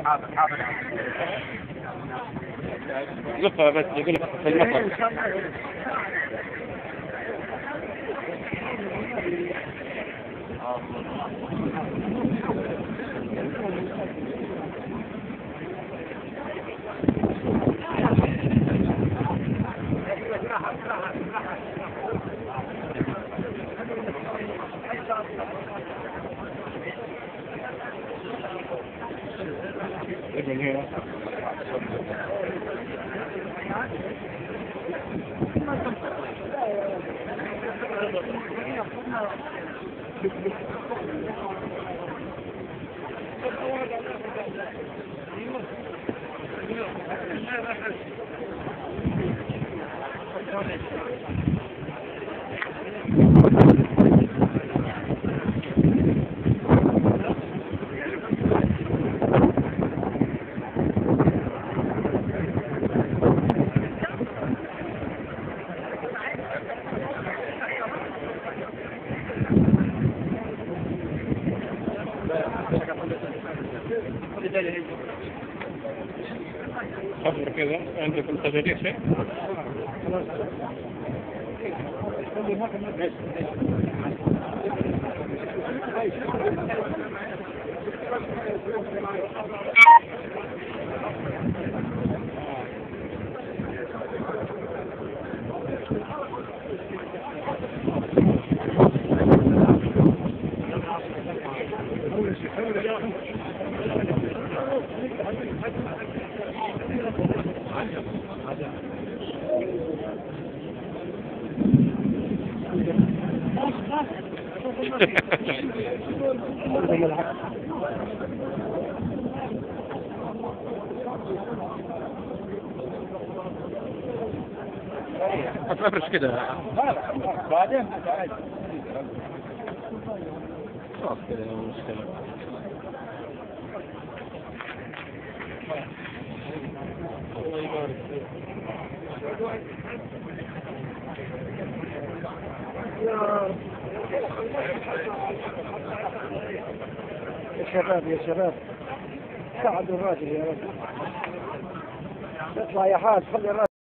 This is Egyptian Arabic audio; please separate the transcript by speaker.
Speaker 1: حاضر حاضر
Speaker 2: زفها بس يقول لك في المطر ابن هنا خبر كذا عندكم تغيير شيء افرش كده
Speaker 1: بعدين
Speaker 2: خلاص كده مشكلة الله يبارك
Speaker 1: يا شباب يا شباب ساعدوا الراجل يا رجل اطلع يا حاج خلي الراجل